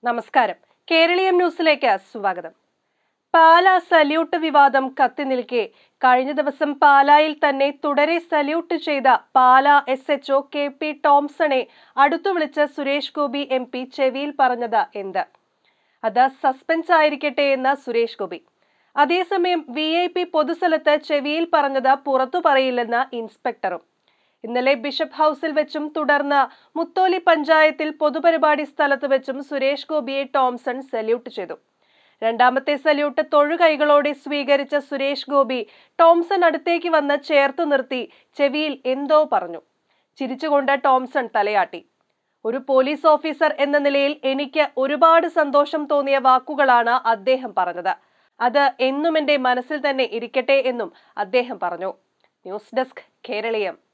നമസ്കാരം കേരളീയം ന്യൂസിലേക്ക് സ്വാഗതം പാല സല്യൂട്ട് വിവാദം കത്തി നിൽക്കെ കഴിഞ്ഞ ദിവസം പാലായിൽ തന്നെ തുടരെ സല്യൂട്ട് ചെയ്ത Pala S H O K P ടോംസണെ അടുത്തു വിളിച്ച സുരേഷ് ഗോപി എം പി ചെവിയിൽ പറഞ്ഞത് എന്ത് അത് സസ്പെൻസ് ആയിരിക്കട്ടെ എന്ന് സുരേഷ് ഗോപി അതേസമയം വി ഐ പി പൊതുസ്ഥലത്ത് ചെവിയിൽ പറഞ്ഞത് പുറത്തു പറയില്ലെന്ന് ഇൻസ്പെക്ടറും ഇന്നലെ ബിഷപ്പ് ഹൌസിൽ വെച്ചും തുടർന്ന് മുത്തോലി പഞ്ചായത്തിൽ പൊതുപരിപാടി സ്ഥലത്ത് വെച്ചും സുരേഷ് ഗോപിയെ ടോംസൺ സല്യൂട്ട് ചെയ്തു രണ്ടാമത്തെ സല്യൂട്ട് തൊഴുകൈകളോടെ സ്വീകരിച്ച സുരേഷ് ഗോപി ടോംസൺ അടുത്തേക്ക് വന്ന് ചേർത്തു നിർത്തി ചെവിയിൽ എന്തോ പറഞ്ഞു ചിരിച്ചുകൊണ്ട് ടോംസൺ തലയാട്ടി ഒരു പോലീസ് ഓഫീസർ എന്ന നിലയിൽ എനിക്ക് ഒരുപാട് സന്തോഷം തോന്നിയ വാക്കുകളാണ് അദ്ദേഹം പറഞ്ഞത് അത് എന്നും എന്റെ മനസ്സിൽ തന്നെ ഇരിക്കട്ടെ എന്നും അദ്ദേഹം പറഞ്ഞു ന്യൂസ് ഡെസ്ക് കേരളീയം